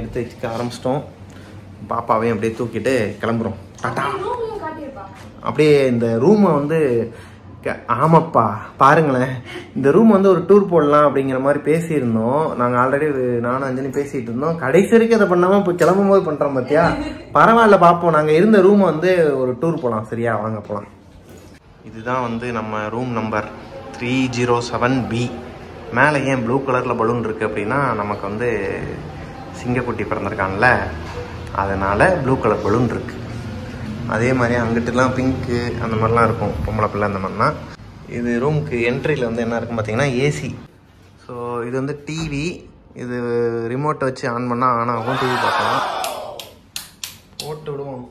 எடுத்து வச்சுக்க ஆரம்பிச்சிட்டோம் பாப்பாவையும் அப்படியே தூக்கிட்டு கிளம்புறோம் டாட்டா ரூம்லயும் காட்டியிருப்பா அப்படியே இந்த ரூமை வந்து க- ஆமாப்பா பாருங்களேன் இந்த ரூம் வந்து ஒரு டூர் போடலாம் அப்படிங்கிற மாதிரி பேசியிருந்தோம் நாங்கள் ஆல்ரெடி நானும் அஞ்சனி பேசிட்டு இருந்தோம் கடைசி வரைக்கும் அதை பண்ணாமல் இப்போ கிளம்பும் போது பண்ணுறோம் பார்த்தியா பரவாயில்ல பார்ப்போம் நாங்கள் இருந்த ரூமை வந்து ஒரு டூர் போகலாம் சரியா வாங்க போகலாம் இதுதான் வந்து நம்ம room number three zero seven B மேலே ஏன் ப்ளூ கலரில் பலூன் இருக்குது அப்படின்னா நமக்கு வந்து சிங்கக்குட்டி பிறந்திருக்கான்ல அதனால் ப்ளூ கலர் பலூன் இருக்குது அதே மாதிரி அங்கிட்டுலாம் பிங்க்கு அந்த மாதிரிலாம் இருக்கும் பொம்பளை பிள்ளை அந்த மாதிரிலாம் இது ரூமுக்கு என்ட்ரியில் வந்து என்ன இருக்கும் பார்த்தீங்கன்னா ஏசி ஸோ இது வந்து டிவி இது ரிமோட்டை வச்சு ஆன் பண்ணால் ஆன் ஆகும் டிவி பார்க்கலாம் போட்டு விடுவோம்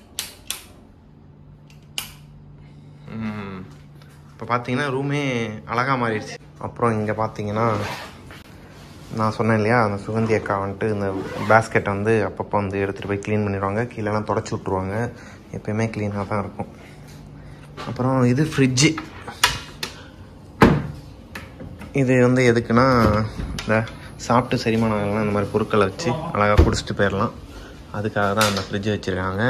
இப்போ பார்த்தீங்கன்னா ரூமே அழகாக மாறிடுச்சு அப்புறம் இங்கே பார்த்தீங்கன்னா நான் சொன்னேன் இல்லையா அந்த சுகந்தி அக்கா வந்துட்டு இந்த பேஸ்கெட்டை வந்து அப்பப்போ வந்து எடுத்துகிட்டு போய் க்ளீன் பண்ணிடுவாங்க கீழெல்லாம் தொடச்சி விட்ருவாங்க எப்பயுமே க்ளீனாக தான் இருக்கும் அப்புறம் இது ஃப்ரிட்ஜு இது வந்து எதுக்குன்னா இந்த சாப்பிட்டு செரிமானம் ஆகலாம் இந்த மாதிரி பொருட்களை வச்சு அழகாக குடிச்சிட்டு போயிடலாம் அதுக்காக தான் அந்த ஃப்ரிட்ஜ் வச்சுருக்காங்க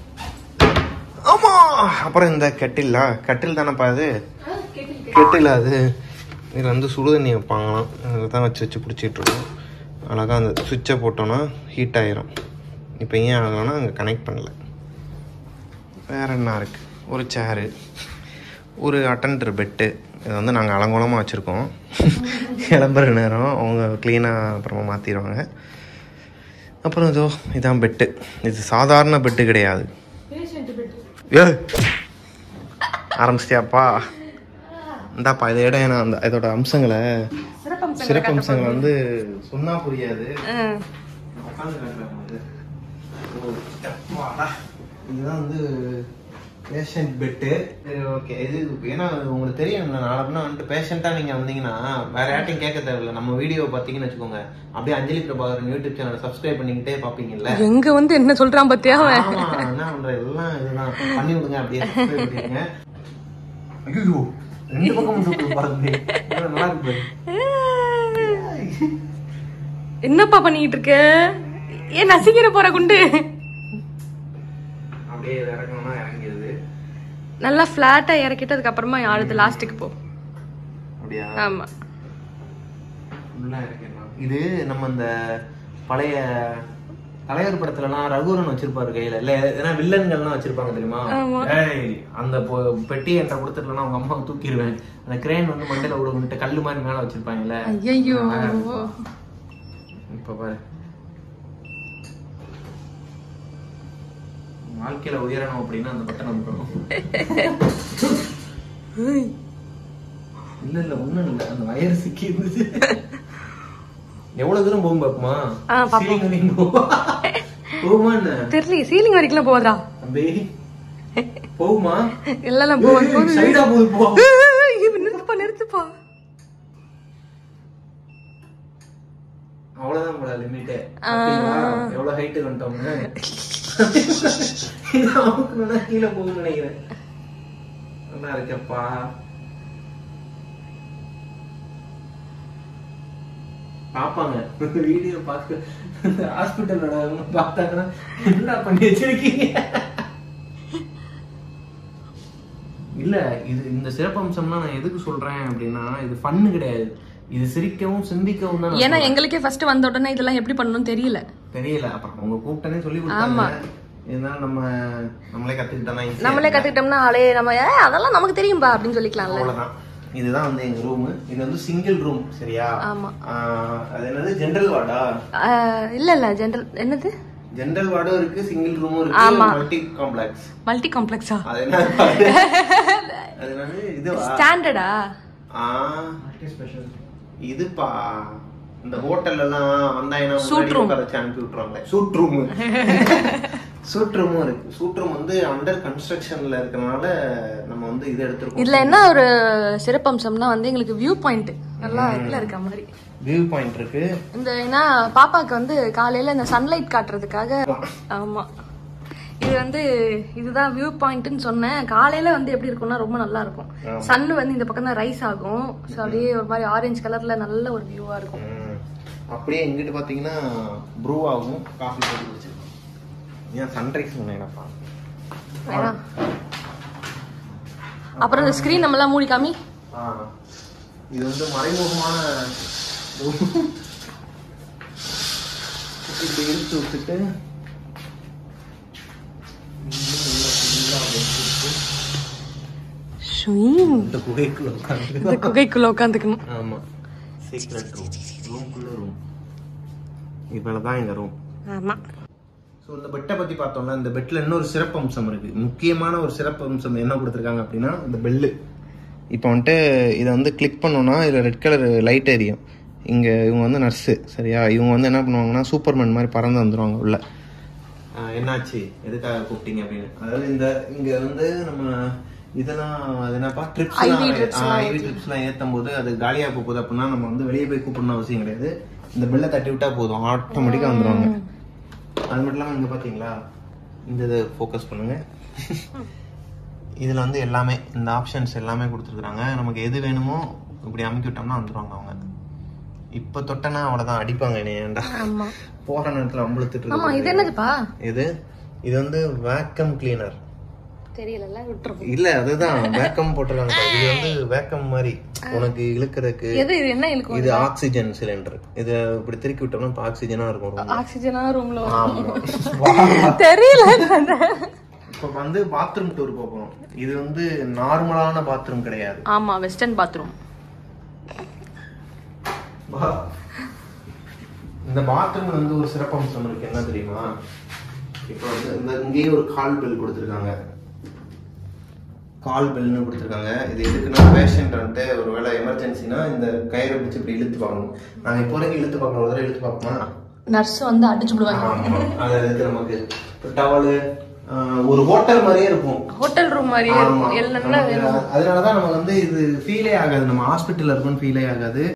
ஆமாம் அப்புறம் இந்த கட்டிலா கட்டில் தானேப்பா இது கெட்டில் அது இதில் வந்து சுடுதண்ணி வைப்பாங்களாம் இதை தான் வச்சு வச்சு பிடிச்சிட்டு இருக்கோம் அழகாக அந்த சுவிட்சை போட்டோன்னா ஹீட் ஆயிரும் இப்போ ஏன் ஆகலைன்னா அங்கே கனெக்ட் பண்ணல வேற என்ன இருக்குது ஒரு சேரு ஒரு அட்டண்டர் பெட்டு இதை வந்து நாங்கள் அலங்கோலமாக வச்சுருக்கோம் கிளம்புற நேரம் அவங்க க்ளீனாக அப்புறமா மாற்றிடுவாங்க அப்புறம் இதோ இதான் பெட்டு இது சாதாரண பெட்டு கிடையாது ஏ ஆரம்பிச்சிட்டியாப்பா இந்தாப்பா இதை இடம் ஏன்னா அந்த இதோட அம்சங்களை சிறப்பு அம்சங்களை வந்து சொன்னா புரியாது உட்காந்து காட்டுறேன் உங்களுக்கு. ஓ, அப்பாடா. இதுதான் வந்து பேஷண்ட் பெட்டு சரி ஓகே இது ஏன்னா உங்களுக்கு தெரியும் நாளை வந்துட்டு பேஷண்ட்டாக நீங்கள் வந்தீங்கன்னா வேற யார்ட்டையும் கேட்க தேவையில்ல நம்ம வீடியோ பார்த்தீங்கன்னு வச்சுக்கோங்க அப்படியே அஞ்சலி பிரபாகரன் யூடியூப் சேனலை சப்ஸ்கிரைப் பண்ணிக்கிட்டே பார்ப்பீங்கல்ல எங்க வந்து என்ன சொல்றான் பத்தியா அவன் ஆமா, என்ன பண்ற எல்லாம் இதுதான் பண்ணி விடுங்க அப்படியே subscribe பண்ணிடுங்க. ஐயோ ரெண்டு பக்கமும் சூப்பர் பாருங்க இவ்வளவு நல்லா இருக்கு பாரு. என்னப்பா பண்ணிட்டு இருக்க ஏன் நசிக்கிற போற குண்டு அப்படியே இது இறங்கணும்னா இறங்கிடுது நல்லா பிளாட்டா இறக்கிட்டு அதுக்கப்புறமா அடுத்து லாஸ்ட்டுக்கு போ அப்படியா ஆமா ஃபுல்லா இறக்கிடலாம் இது நம்ம இந்த பழைய தலைவர் படத்துலலாம் ரகுவரன் வச்சிருப்பாரு கையில இல்ல ஏன்னா வில்லன்கள்லாம் வச்சிருப்பாங்க தெரியுமா ஏய் அந்த பொ- பெட்டி என்கிட்ட கொடுத்துருலன்னா உங்க அம்மாவை தூக்கிடுவேன் அந்த கிரேன் வந்து மண்டையில விடுங்கிட்டு கல்லு மாதிரி மேல வச்சிருப்பாங்கல்ல ஐயோ இப்ப பாரு வாழ்க்கையில உயரணும் அப்படின்னா அந்த பட்டன் அமுக்கணும் இல்ல இல்ல ஒண்ணும் இல்ல அந்த வயர் சிக்கி இருந்துச்சு எவ்வளவு தூரம் போகும் பாப்புமா ஆ, பாப்போம். Ceiling வரைக்கும் போகுமா? போகுமா என்ன தெரியல சீலிங் வரைக்கும் போதா தம்பி போகுமா இல்ல போகுது போகுது சைடா போகுது போ ஏய், இவன் நிறுத்துப்பா நிறுத்துப்பா அவ்வளவுதான் போல லிமிட்டே எவ்வளவு ஹைட் வந்துட்டோம்னு இது அமுக்கணும்னா கீழே போகும்னு நினைக்கிறேன் நல்லா இருக்கப்பா பாப்பாங்க வீடியோ பார்க்க ஹாஸ்பிட்டலோட பார்த்தாங்கன்னா என்ன பண்ணி வச்சிருக்கீங்க இல்ல இது இந்த சிறப்பம்சம்லாம் நான் எதுக்கு சொல்றேன் அப்படின்னா இது ஃபன்னு கிடையாது இது சிரிக்கவும் சிந்திக்கவும் தான் நான் ஏன்னா எங்களுக்கே ஃபர்ஸ்ட் வந்த உடனே இதெல்லாம் எப்படி பண்ணணும்னு தெரியல தெரியல அப்புறம் அவங்க கூப்பிட்டனே சொல்லி கொடுத்தாங்க இருந்தாலும் நம்ம நம்மளே கத்துக்கிட்டோம்னா easy ஆ நம்மளே கத்துக்கிட்டோம்னா ஆளே நம்ம ஏ, அதெல்லாம் நமக்கு தெரியும்பா அப்படின்னு சொல்லிக்கலாம்ல அவ்வளவுதான் இதுதான் வந்து எங்க ரூம் இது வந்து சிங்கிள் ரூம் சரியா ஆமா. ஆஹ், அது என்னது ஜெனரல் வார்டா ஆஹ், இல்ல இல்ல ஜென்ரல் என்னது ஜெனரல் வார்டும் இருக்கு சிங்கிள் ரூமும் இருக்கு மல்டி காம்ப்ளெக்ஸ் மல்டி காம்ப்ளெக்ஸா அது என்ன பாரு. அது என்னது இதுவா ஸ்டாண்டர்டா ஆ இதுப்பா இந்த ஹோட்டல்ல எல்லாம் வந்தாங்கன்னா Suite room. உட்கார வச்சு அனுப்பி விட்டுருவாங்க சூட் ரூம் சூட் ரூமும் இருக்கு சூட் ரூம் வந்து அண்டர் கன்ஸ்ட்ரக்ஷன்ல இருக்கறனால நம்ம வந்து இது எடுத்துருக்கோம் இதுல என்ன ஒரு சிறப்பம்சம்னா வந்து எங்களுக்கு வியூ பாயிண்ட் நல்லா இதுல இருக்க மாதிரி வியூ பாயிண்ட் இருக்கு இந்த ஏன்னா பாப்பாக்கு வந்து காலையில இந்த சன்லைட் காட்டுறதுக்காக ஆமா இது வந்து இதுதான் வியூ பாயிண்ட்னு சொன்னேன் காலையில வந்து எப்படி இருக்கும்னா ரொம்ப நல்லா இருக்கும் சன் வந்து இந்த பக்கம் தான் ரைஸ் ஆகும் ஸோ அப்படியே ஒரு மாதிரி ஆரஞ்சு கலர்ல நல்ல ஒரு வியூவா இருக்கும் ம். அப்படியே எங்கிட்ட பார்த்தீங்கன்னா ப்ரூ ஆகும் காஃபி போட்டு குடிச்சிருக்கோம் ஏன் சன்ரைஸ் சொன்னேன்ப்பா வேணாம். அப்புறம் இந்த ஸ்கிரீன் நம்ம எல்லாம் மூடி காமி ஆ இது வந்து மறைமுகமான room. இப்படி இழுத்து விட்டுட்டு இன்னும் உள்ள full ஆ வச்சுட்டு இந்த குகைக்குள்ள உட்காந்து இந்த குகைக்குள்ள உட்காந்துக்கணும் ஆமா சீக்ரெட் ரூம் ரூம்குள்ள ரூம் இவ்வளவு தான் இந்த ரூம் ஆமா ஸோ இந்த பெட்டை பத்தி பார்த்தோம்னா இந்த பெட்ல இன்னொரு சிறப்பு அம்சம் இருக்கு முக்கியமான ஒரு சிறப்பு அம்சம் என்ன கொடுத்துருக்காங்க அப்படின்னா இந்த பெல்லு இப்போ வந்துட்டு இதை வந்து கிளிக் பண்ணோம்னா இதில் ரெட் கலர் லைட் எரியும் இங்கே இவங்க வந்து நர்ஸு சரியா இவங்க வந்து என்ன பண்ணுவாங்கன்னா சூப்பர்மேன் மாதிரி பறந்து வந்துருவாங்க உள்ள ஆஹ் என்னாச்சு எதுக்காக கூப்பிட்டீங்க அப்படின்னு அதாவது இந்த இங்க வந்து நம்ம இதெல்லாம் அது என்னப்பா ட்ரிப்ஸ் ஐவி ட்ரிப்ஸ்லாம் ஏற்றும் போது அது காலியாக போகுது அப்படின்னா நம்ம வந்து வெளியே போய் கூப்பிடணும் அவசியம் கிடையாது இந்த பெல்லை தட்டி விட்டா போதும் ஆட்டோமேட்டிக்காக வந்துருவாங்க அது மட்டும் இல்லாமல் இங்கே பார்த்தீங்களா இந்த இதை ஃபோக்கஸ் பண்ணுங்க இதில் வந்து எல்லாமே இந்த ஆப்ஷன்ஸ் எல்லாமே கொடுத்துருக்குறாங்க நமக்கு எது வேணுமோ இப்படி அமுக்கி விட்டோம்னா வந்துருவாங்க அவங்க இப்போ தொட்டனா அவ்வளோதான் அடிப்பாங்க என்னை ஏன்டா ஆமா போகிற நேரத்தில் அம்பளுத்துட்டு ஆமா இது என்னதுப்பா இது இது வந்து வேக்கம் கிளீனர் தெரியல விட்டுருப்போம் இல்ல அதுதான் வேக்கம் போட்டிருக்காங்க பாரு. இது வந்து வேக்கம் மாதிரி உனக்கு இழுக்கிறதுக்கு எது இது என்ன இழுக்கும் இது ஆக்சிஜன் சிலிண்டர் இத இப்படி திருக்கி விட்டோம்னா இப்ப ஆக்சிஜனா இருக்கும் room. ஆக்சிஜனா ரூம்ல ஆமா தெரியல இப்ப வந்து பாத்ரூம் டூர் போறோம் இது வந்து நார்மலான பாத்ரூம் கிடையாது ஆமா வெஸ்டர்ன் பாத்ரூம் வா. இந்த பாத்ரூம்ல வந்து ஒரு சிறப்பம்சம் இருக்கு என்ன தெரியுமா இப்போ வந்து இந்த இங்கேயே ஒரு கால் பெல் கொடுத்துருக்காங்க கால் பெல்னு கொடுத்துருக்காங்க இது எதுக்குன்னா பேஷண்ட் வந்துட்டு ஒரு வேளை எமர்ஜென்சினா இந்த கயிறை பிடிச்சி இப்படி இழுத்து பார்க்கணும் நாங்கள் இப்போ வரைக்கும் இழுத்து பார்க்கணும் ஒரு தடவை இழுத்து பார்ப்போமா நர்ஸ் வந்து அடிச்சு விடுவாங்க ஆமா. அது இருக்கு நமக்கு டவலு ஒரு ஹோட்டல் மாதிரியே இருக்கும் ஹோட்டல் ரூம் மாதிரியே ஆமா. இருக்கும் எல்லாம் நமக்கு அதனாலதான் நமக்கு வந்து இது ஃபீலே ஆகாது நம்ம ஹாஸ்பிட்டல்ல இருக்கோம்னு ஃபீலே ஆகாது